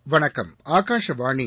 வணக்கம் ஆகாஷவாணி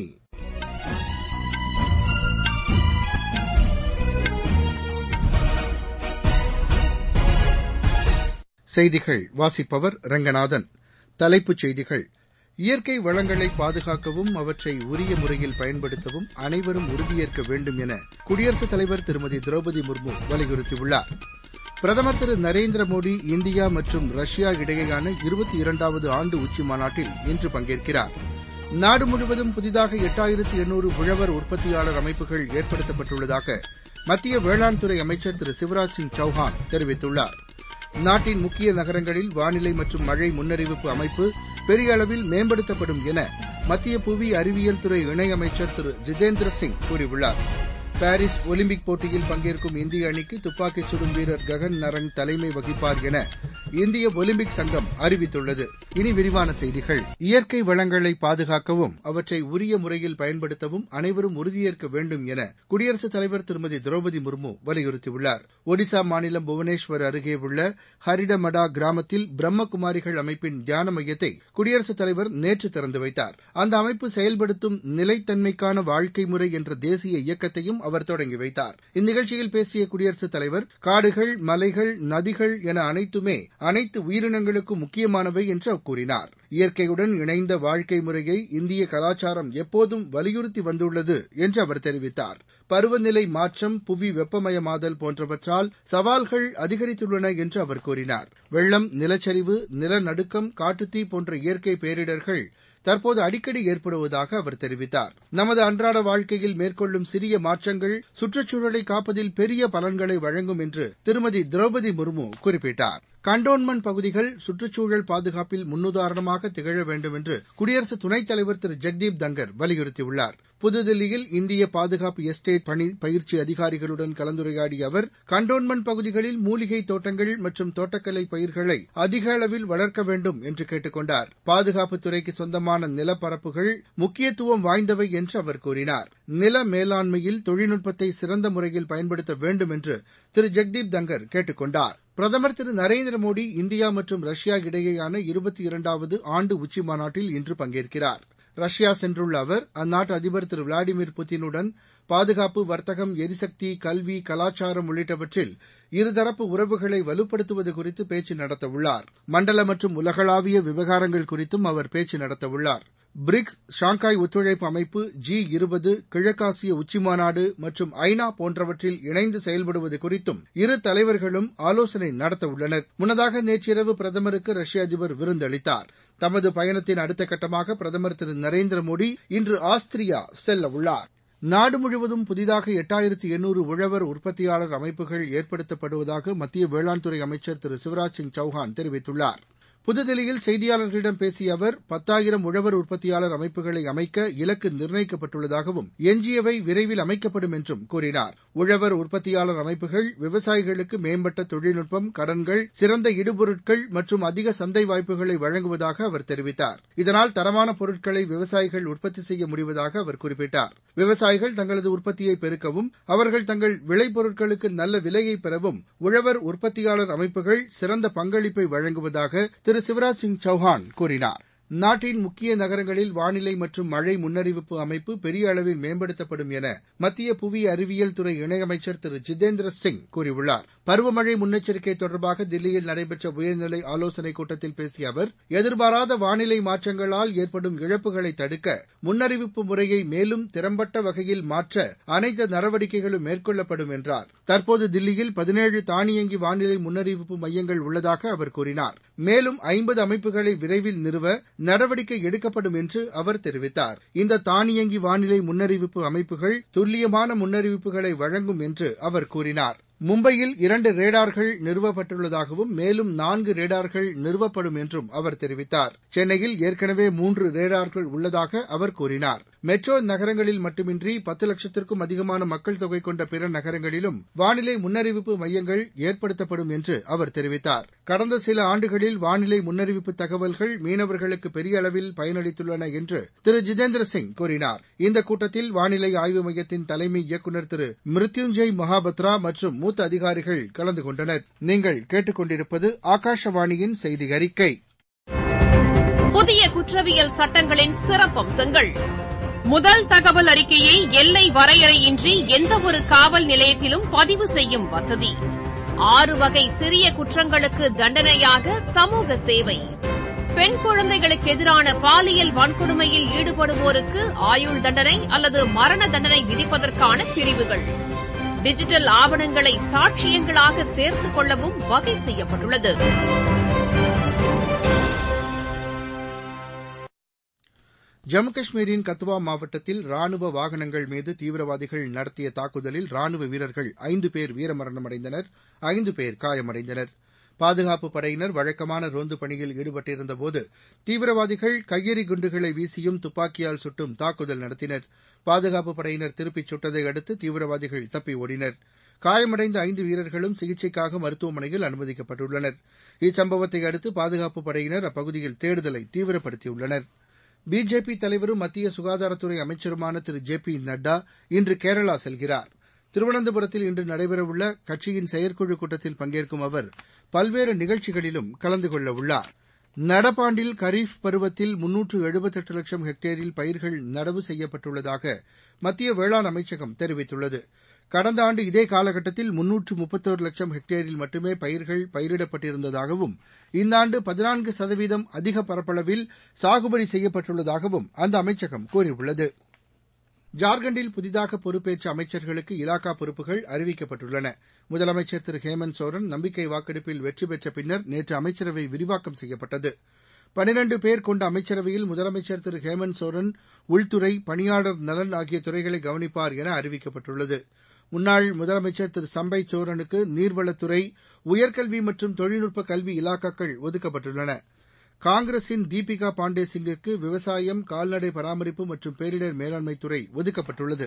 செய்திகள் வாசிப்பவர் ரங்கநாதன் தலைப்புச் செய்திகள் இயற்கை வளங்களை பாதுகாக்கவும் அவற்றை உரிய முறையில் பயன்படுத்தவும் அனைவரும் உறுதியேற்க வேண்டும் என குடியரசுத் தலைவர் திருமதி திரௌபதி முர்மு வலியுறுத்தியுள்ளார் பிரதமர் திரு நரேந்திர மோடி இந்தியா மற்றும் ரஷ்யா இடையேயான இருபத்தி இரண்டாவது ஆண்டு உச்சிமாநாட்டில் இன்று பங்கேற்கிறார் நாடு முழுவதும் புதிதாக எட்டாயிரத்து எண்ணூறு உழவர் உற்பத்தியாளர் அமைப்புகள் ஏற்படுத்தப்பட்டுள்ளதாக மத்திய வேளாண் துறை அமைச்சர் திரு சிவராஜ் சிங் சௌஹான் தெரிவித்துள்ளார் நாட்டின் முக்கிய நகரங்களில் வானிலை மற்றும் மழை முன்னறிவிப்பு அமைப்பு பெரிய அளவில் மேம்படுத்தப்படும் என மத்திய புவி அறிவியல் துறை இணையமைச்சர் திரு ஜிதேந்திர சிங் கூறியுள்ளார் பாரிஸ் ஒலிம்பிக் போட்டியில் பங்கேற்கும் இந்திய அணிக்கு துப்பாக்கிச் சுடும் வீரர் ககன் நரங் தலைமை வகிப்பார் என இந்திய ஒலிம்பிக் சங்கம் அறிவித்துள்ளது இனி விரிவான செய்திகள் இயற்கை வளங்களை பாதுகாக்கவும் அவற்றை உரிய முறையில் பயன்படுத்தவும் அனைவரும் உறுதியேற்க வேண்டும் என குடியரசுத் தலைவர் திருமதி திரௌபதி முர்மு வலியுறுத்தியுள்ளார் ஒடிசா மாநிலம் புவனேஸ்வர் அருகே உள்ள ஹரிடமடா கிராமத்தில் பிரம்மகுமாரிகள் அமைப்பின் தியான மையத்தை குடியரசுத் தலைவர் நேற்று திறந்து வைத்தார் அந்த அமைப்பு செயல்படுத்தும் நிலைத்தன்மைக்கான வாழ்க்கை முறை என்ற தேசிய இயக்கத்தையும் அவர் தொடங்கி வைத்தார் இந்நிகழ்ச்சியில் பேசிய குடியரசுத் தலைவர் காடுகள் மலைகள் நதிகள் என அனைத்துமே அனைத்து உயிரினங்களுக்கும் முக்கியமானவை என்று அவர் கூறினார் இயற்கையுடன் இணைந்த வாழ்க்கை முறையை இந்திய கலாச்சாரம் எப்போதும் வலியுறுத்தி வந்துள்ளது என்று அவர் தெரிவித்தார் பருவநிலை மாற்றம் புவி வெப்பமயமாதல் போன்றவற்றால் சவால்கள் அதிகரித்துள்ளன என்று அவர் கூறினார் வெள்ளம் நிலச்சரிவு நிலநடுக்கம் காட்டுத்தீ போன்ற இயற்கை பேரிடர்கள் தற்போது அடிக்கடி ஏற்படுவதாக அவர் தெரிவித்தார் நமது அன்றாட வாழ்க்கையில் மேற்கொள்ளும் சிறிய மாற்றங்கள் சுற்றுச்சூழலை காப்பதில் பெரிய பலன்களை வழங்கும் என்று திருமதி திரௌபதி முர்மு குறிப்பிட்டார் கண்டோன்மெண்ட் பகுதிகள் சுற்றுச்சூழல் பாதுகாப்பில் முன்னுதாரணமாக திகழ வேண்டும் என்று குடியரசு துணைத் தலைவர் திரு ஜெக்தீப் தங்கர் வலியுறுத்தியுள்ளார் புதுதில்லியில் இந்திய பாதுகாப்பு எஸ்டேட் பணி பயிற்சி அதிகாரிகளுடன் கலந்துரையாடிய அவர் கண்டோன்மெண்ட் பகுதிகளில் மூலிகை தோட்டங்கள் மற்றும் தோட்டக்கலை பயிர்களை அதிக அளவில் வளர்க்க வேண்டும் என்று கேட்டுக் கொண்டார் பாதுகாப்புத் துறைக்கு சொந்தமான நிலப்பரப்புகள் முக்கியத்துவம் வாய்ந்தவை என்று அவர் கூறினார் நில மேலாண்மையில் தொழில்நுட்பத்தை சிறந்த முறையில் பயன்படுத்த வேண்டும் என்று திரு ஜெக்தீப் தங்கர் கேட்டுக் கொண்டார் பிரதமர் திரு நரேந்திர மோடி இந்தியா மற்றும் ரஷ்யா இடையேயான இருபத்தி இரண்டாவது ஆண்டு உச்சிமாநாட்டில் இன்று பங்கேற்கிறார் ரஷ்யா சென்றுள்ள அவர் அந்நாட்டு அதிபர் திரு விளாடிமிர் புட்டினுடன் பாதுகாப்பு வர்த்தகம் எரிசக்தி கல்வி கலாச்சாரம் உள்ளிட்டவற்றில் இருதரப்பு உறவுகளை வலுப்படுத்துவது குறித்து பேச்சு நடத்தவுள்ளார் மண்டல மற்றும் உலகளாவிய விவகாரங்கள் குறித்தும் அவர் பேச்சு நடத்தவுள்ளார் பிரிக்ஸ் ஷாங்காய் ஒத்துழைப்பு அமைப்பு ஜி இருபது கிழக்காசிய உச்சிமாநாடு மற்றும் ஐநா போன்றவற்றில் இணைந்து செயல்படுவது குறித்தும் இரு தலைவர்களும் ஆலோசனை நடத்தவுள்ளனர் முன்னதாக நேற்றிரவு பிரதமருக்கு ரஷ்ய அதிபர் விருந்தளித்தார் தமது பயணத்தின் அடுத்த கட்டமாக பிரதமர் திரு நரேந்திர மோடி இன்று ஆஸ்திரியா செல்லவுள்ளார் நாடு முழுவதும் புதிதாக எட்டாயிரத்து எண்ணூறு உழவர் உற்பத்தியாளர் அமைப்புகள் ஏற்படுத்தப்படுவதாக மத்திய வேளாண் துறை அமைச்சர் திரு சிவராஜ் சிங் சௌஹான் தெரிவித்துள்ளார் புதுதில்லியில் செய்தியாளர்களிடம் பேசிய அவர் பத்தாயிரம் உழவர் உற்பத்தியாளர் அமைப்புகளை அமைக்க இலக்கு நிர்ணயிக்கப்பட்டுள்ளதாகவும் எஞ்சியவை விரைவில் அமைக்கப்படும் என்றும் கூறினார் உழவர் உற்பத்தியாளர் அமைப்புகள் விவசாயிகளுக்கு மேம்பட்ட தொழில்நுட்பம் கடன்கள் சிறந்த இடுபொருட்கள் மற்றும் அதிக சந்தை வாய்ப்புகளை வழங்குவதாக அவர் தெரிவித்தார் இதனால் தரமான பொருட்களை விவசாயிகள் உற்பத்தி செய்ய முடிவதாக அவர் குறிப்பிட்டார் விவசாயிகள் தங்களது உற்பத்தியை பெருக்கவும் அவர்கள் தங்கள் விளைபொருட்களுக்கு நல்ல விலையை பெறவும் உழவர் உற்பத்தியாளர் அமைப்புகள் சிறந்த பங்களிப்பை வழங்குவதாக திரு சிவராஜ் சிங் சௌஹான் கூறினார் நாட்டின் முக்கிய நகரங்களில் வானிலை மற்றும் மழை முன்னறிவிப்பு அமைப்பு பெரிய அளவில் மேம்படுத்தப்படும் என மத்திய புவி அறிவியல் துறை இணையமைச்சர் திரு ஜிதேந்திர சிங் கூறியுள்ளார் பருவமழை முன்னெச்சரிக்கை தொடர்பாக தில்லியில் நடைபெற்ற உயர்நிலை ஆலோசனைக் கூட்டத்தில் பேசிய அவர் எதிர்பாராத வானிலை மாற்றங்களால் ஏற்படும் இழப்புகளை தடுக்க முன்னறிவிப்பு முறையை மேலும் திறம்பட்ட வகையில் மாற்ற அனைத்து நடவடிக்கைகளும் மேற்கொள்ளப்படும் என்றார் தற்போது தில்லியில் பதினேழு தானியங்கி வானிலை முன்னறிவிப்பு மையங்கள் உள்ளதாக அவர் கூறினார் மேலும் ஐம்பது அமைப்புகளை விரைவில் நிறுவ நடவடிக்கை எடுக்கப்படும் என்று அவர் தெரிவித்தார் இந்த தானியங்கி வானிலை முன்னறிவிப்பு அமைப்புகள் துல்லியமான முன்னறிவிப்புகளை வழங்கும் என்று அவர் கூறினார் மும்பையில் இரண்டு ரேடார்கள் நிறுவப்பட்டுள்ளதாகவும் மேலும் நான்கு ரேடார்கள் நிறுவப்படும் என்றும் அவர் தெரிவித்தார் சென்னையில் ஏற்கனவே மூன்று ரேடார்கள் உள்ளதாக அவர் கூறினார் மெட்ரோ நகரங்களில் மட்டுமின்றி பத்து லட்சத்திற்கும் அதிகமான மக்கள் தொகை கொண்ட பிற நகரங்களிலும் வானிலை முன்னறிவிப்பு மையங்கள் ஏற்படுத்தப்படும் என்று அவர் தெரிவித்தார் கடந்த சில ஆண்டுகளில் வானிலை முன்னறிவிப்பு தகவல்கள் மீனவர்களுக்கு பெரிய அளவில் பயனளித்துள்ளன என்று திரு ஜிதேந்திர சிங் கூறினார் இந்த கூட்டத்தில் வானிலை ஆய்வு மையத்தின் தலைமை இயக்குநர் திரு மிருத்யுஞ்சய் மகாபத்ரா மற்றும் மூத்த அதிகாரிகள் கலந்து கொண்டனர் நீங்கள் கேட்டுக் கொண்டிருப்பது ஆகாஷவாணியின் செய்தி அறிக்கை புதிய குற்றவியல் சட்டங்களின் சிறப்பம்சங்கள் முதல் தகவல் அறிக்கையை எல்லை வரையறையின்றி எந்தவொரு காவல் நிலையத்திலும் பதிவு செய்யும் வசதி ஆறு வகை சிறிய குற்றங்களுக்கு தண்டனையாக சமூக சேவை பெண் குழந்தைகளுக்கு எதிரான பாலியல் வன்கொடுமையில் ஈடுபடுவோருக்கு ஆயுள் தண்டனை அல்லது மரண தண்டனை விதிப்பதற்கான பிரிவுகள் டிஜிட்டல் ஆவணங்களை சாட்சியங்களாக சேர்த்துக் கொள்ளவும் வகை செய்யப்பட்டுள்ளது ஜம்மு காஷ்மீரின் கத்துவா மாவட்டத்தில் ராணுவ வாகனங்கள் மீது தீவிரவாதிகள் நடத்திய தாக்குதலில் ராணுவ வீரர்கள் ஐந்து பேர் வீரமரணமடைந்தனர் ஐந்து பேர் காயமடைந்தனர் பாதுகாப்புப் படையினர் வழக்கமான ரோந்து பணியில் ஈடுபட்டிருந்தபோது தீவிரவாதிகள் கையெறி குண்டுகளை வீசியும் துப்பாக்கியால் சுட்டும் தாக்குதல் நடத்தினர் பாதுகாப்புப் படையினர் திருப்பிச் சுட்டதை அடுத்து தீவிரவாதிகள் தப்பி ஓடினர் காயமடைந்த ஐந்து வீரர்களும் சிகிச்சைக்காக மருத்துவமனையில் அனுமதிக்கப்பட்டுள்ளனர் இச்சம்பவத்தை அடுத்து பாதுகாப்புப் படையினர் அப்பகுதியில் தேடுதலை தீவிரப்படுத்தியுள்ளனர் பிஜேபி தலைவரும் மத்திய சுகாதாரத்துறை அமைச்சருமான திரு ஜே பி நட்டா இன்று கேரளா செல்கிறார் திருவனந்தபுரத்தில் இன்று நடைபெறவுள்ள கட்சியின் செயற்குழு கூட்டத்தில் பங்கேற்கும் அவர் பல்வேறு நிகழ்ச்சிகளிலும் கலந்து கொள்ள உள்ளார் நடப்பாண்டில் கரீஃப் பருவத்தில் முன்னூற்று எழுபத்தெட்டு லட்சம் ஹெக்டேரில் பயிர்கள் நடவு செய்யப்பட்டுள்ளதாக மத்திய வேளாண் அமைச்சகம் தெரிவித்துள்ளது கடந்த ஆண்டு இதே காலகட்டத்தில் முன்னூற்று முப்பத்தோரு லட்சம் ஹெக்டேரில் மட்டுமே பயிர்கள் பயிரிடப்பட்டிருந்ததாகவும் இந்த ஆண்டு பதினான்கு சதவீதம் அதிக பரப்பளவில் சாகுபடி செய்யப்பட்டுள்ளதாகவும் அந்த அமைச்சகம் கூறியுள்ளது ஜார்க்கண்டில் புதிதாக பொறுப்பேற்ற அமைச்சர்களுக்கு இலாக்கா பொறுப்புகள் அறிவிக்கப்பட்டுள்ளன முதலமைச்சர் திரு ஹேமந்த் சோரன் நம்பிக்கை வாக்கெடுப்பில் வெற்றி பெற்ற பின்னர் நேற்று அமைச்சரவை விரிவாக்கம் செய்யப்பட்டது பனிரண்டு பேர் கொண்ட அமைச்சரவையில் முதலமைச்சர் திரு ஹேமந்த் சோரன் உள்துறை பணியாளர் நலன் ஆகிய துறைகளை கவனிப்பார் என அறிவிக்கப்பட்டுள்ளது முன்னாள் முதலமைச்சர் திரு சம்பை சோரனுக்கு நீர்வளத்துறை உயர்கல்வி மற்றும் தொழில்நுட்ப கல்வி இலாக்காக்கள் ஒதுக்கப்பட்டுள்ளன காங்கிரசின் தீபிகா பாண்டே சிங்கிற்கு விவசாயம் கால்நடை பராமரிப்பு மற்றும் பேரிடர் மேலாண்மைத்துறை ஒதுக்கப்பட்டுள்ளது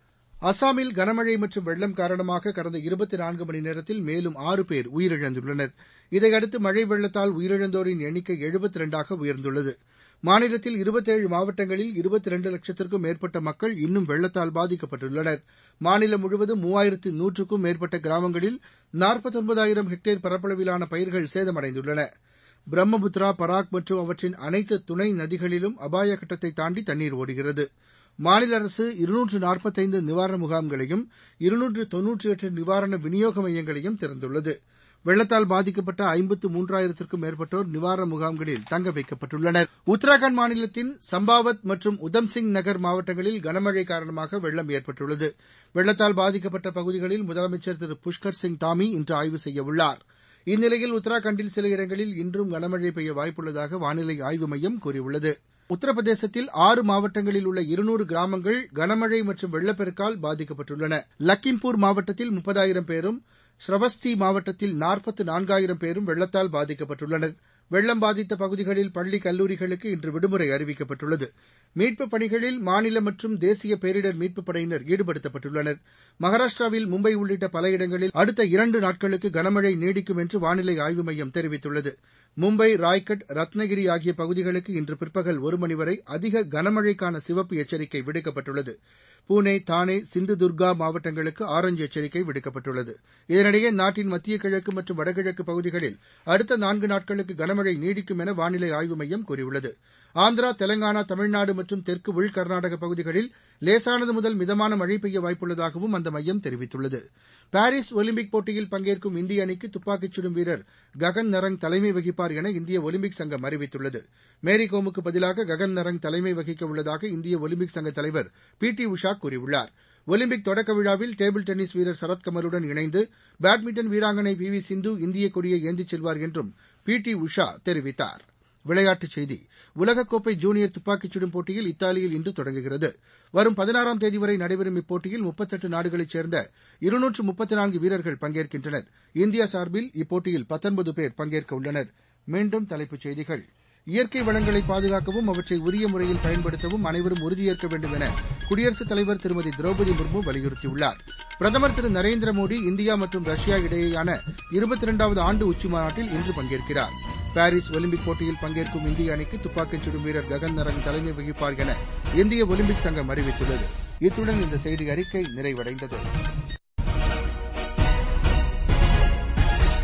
அசாமில் கனமழை மற்றும் வெள்ளம் காரணமாக கடந்த இருபத்தி நான்கு மணி நேரத்தில் மேலும் ஆறு பேர் உயிரிழந்துள்ளனர் இதையடுத்து மழை வெள்ளத்தால் உயிரிழந்தோரின் எண்ணிக்கை எழுபத்தி இரண்டாக உயர்ந்துள்ளது மாநிலத்தில் இருபத்தேழு மாவட்டங்களில் இருபத்தி இரண்டு லட்சத்திற்கும் மேற்பட்ட மக்கள் இன்னும் வெள்ளத்தால் பாதிக்கப்பட்டுள்ளனர் மாநிலம் முழுவதும் மூவாயிரத்து நூற்றுக்கும் மேற்பட்ட கிராமங்களில் நாற்பத்தொன்பதாயிரம் ஹெக்டேர் பரப்பளவிலான பயிர்கள் சேதமடைந்துள்ளன பிரம்மபுத்திரா பராக் மற்றும் அவற்றின் அனைத்து துணை நதிகளிலும் அபாய கட்டத்தை தாண்டி தண்ணீர் ஓடுகிறது மாநில அரசு இருநூற்று நாற்பத்தைந்து நிவாரண முகாம்களையும் இருநூற்று தொன்னூற்றி எட்டு நிவாரண விநியோக மையங்களையும் திறந்துள்ளது வெள்ளத்தால் பாதிக்கப்பட்ட ஐம்பத்து மூன்றாயிரத்திற்கும் மேற்பட்டோர் நிவாரண முகாம்களில் தங்க வைக்கப்பட்டுள்ளனர் உத்தராகண்ட் மாநிலத்தின் சம்பாவத் மற்றும் உதம்சிங் நகர் மாவட்டங்களில் கனமழை காரணமாக வெள்ளம் ஏற்பட்டுள்ளது வெள்ளத்தால் பாதிக்கப்பட்ட பகுதிகளில் முதலமைச்சர் திரு புஷ்கர் சிங் தாமி இன்று ஆய்வு செய்யவுள்ளார் இந்நிலையில் உத்தராகண்டில் சில இடங்களில் இன்றும் கனமழை பெய்ய வாய்ப்புள்ளதாக வானிலை ஆய்வு மையம் கூறியுள்ளது உத்தரப்பிரதேசத்தில் ஆறு மாவட்டங்களில் உள்ள இருநூறு கிராமங்கள் கனமழை மற்றும் வெள்ளப்பெருக்கால் பாதிக்கப்பட்டுள்ளன லக்கிம்பூர் மாவட்டத்தில் முப்பதாயிரம் பேரும் ஸ்ரவஸ்தி மாவட்டத்தில் நாற்பத்து நான்காயிரம் பேரும் வெள்ளத்தால் பாதிக்கப்பட்டுள்ளனர் வெள்ளம் பாதித்த பகுதிகளில் பள்ளி கல்லூரிகளுக்கு இன்று விடுமுறை அறிவிக்கப்பட்டுள்ளது மீட்புப் பணிகளில் மாநில மற்றும் தேசிய பேரிடர் மீட்புப் படையினர் ஈடுபடுத்தப்பட்டுள்ளனர் மகாராஷ்டிராவில் மும்பை உள்ளிட்ட பல இடங்களில் அடுத்த இரண்டு நாட்களுக்கு கனமழை நீடிக்கும் என்று வானிலை ஆய்வு மையம் தெரிவித்துள்ளது மும்பை ராய்கட் ரத்னகிரி ஆகிய பகுதிகளுக்கு இன்று பிற்பகல் ஒரு மணி வரை அதிக கனமழைக்கான சிவப்பு எச்சரிக்கை விடுக்கப்பட்டுள்ளது பூனே தானே சிந்துதுர்கா மாவட்டங்களுக்கு ஆரஞ்ச் எச்சரிக்கை விடுக்கப்பட்டுள்ளது இதனிடையே நாட்டின் மத்திய கிழக்கு மற்றும் வடகிழக்கு பகுதிகளில் அடுத்த நான்கு நாட்களுக்கு கனமழை நீடிக்கும் என வானிலை ஆய்வு மையம் கூறியுள்ளது ஆந்திரா தெலங்கானா தமிழ்நாடு மற்றும் தெற்கு உள் கர்நாடக பகுதிகளில் லேசானது முதல் மிதமான மழை பெய்ய வாய்ப்புள்ளதாகவும் அந்த மையம் தெரிவித்துள்ளது பாரிஸ் ஒலிம்பிக் போட்டியில் பங்கேற்கும் இந்திய அணிக்கு துப்பாக்கிச் சுடும் வீரர் ககன் நரங் தலைமை வகிப்பார் என இந்திய ஒலிம்பிக் சங்கம் அறிவித்துள்ளது மேரி கோமுக்கு பதிலாக ககன் நரங் தலைமை வகிக்க உள்ளதாக இந்திய ஒலிம்பிக் சங்க தலைவர் பி டி உஷா கூறியுள்ளார் ஒலிம்பிக் தொடக்க விழாவில் டேபிள் டென்னிஸ் வீரர் சரத்கமலுடன் இணைந்து பேட்மிண்டன் வீராங்கனை பி வி சிந்து இந்திய கொடியை ஏந்திச் செல்வார் என்றும் பி டி உஷா தெரிவித்தார் விளையாட்டுச் செய்தி உலகக்கோப்பை ஜூனியர் துப்பாக்கிச் சுடும் போட்டியில் இத்தாலியில் இன்று தொடங்குகிறது வரும் பதினாறாம் தேதி வரை நடைபெறும் இப்போட்டியில் முப்பத்தெட்டு நாடுகளைச் சேர்ந்த இருநூற்று முப்பத்து நான்கு வீரர்கள் பங்கேற்கின்றனர் இந்தியா சார்பில் இப்போட்டியில் பத்தொன்பது பேர் பங்கேற்க உள்ளனர் மீண்டும் தலைப்புச் செய்திகள் இயற்கை வளங்களை பாதுகாக்கவும் அவற்றை உரிய முறையில் பயன்படுத்தவும் அனைவரும் உறுதியேற்க வேண்டும் என குடியரசுத் தலைவர் திருமதி திரௌபதி முர்மு வலியுறுத்தியுள்ளார் பிரதமர் திரு நரேந்திர மோடி இந்தியா மற்றும் ரஷ்யா இடையேயான இருபத்தி இரண்டாவது ஆண்டு உச்சிமாநாட்டில் இன்று பங்கேற்கிறார் பாரிஸ் ஒலிம்பிக் போட்டியில் பங்கேற்கும் இந்திய அணிக்கு துப்பாக்கிச் சுடும் வீரர் ககன் நரங் தலைமை வகிப்பார் என இந்திய ஒலிம்பிக் சங்கம் அறிவித்துள்ளது இத்துடன் இந்த செய்தி அறிக்கை நிறைவடைந்தது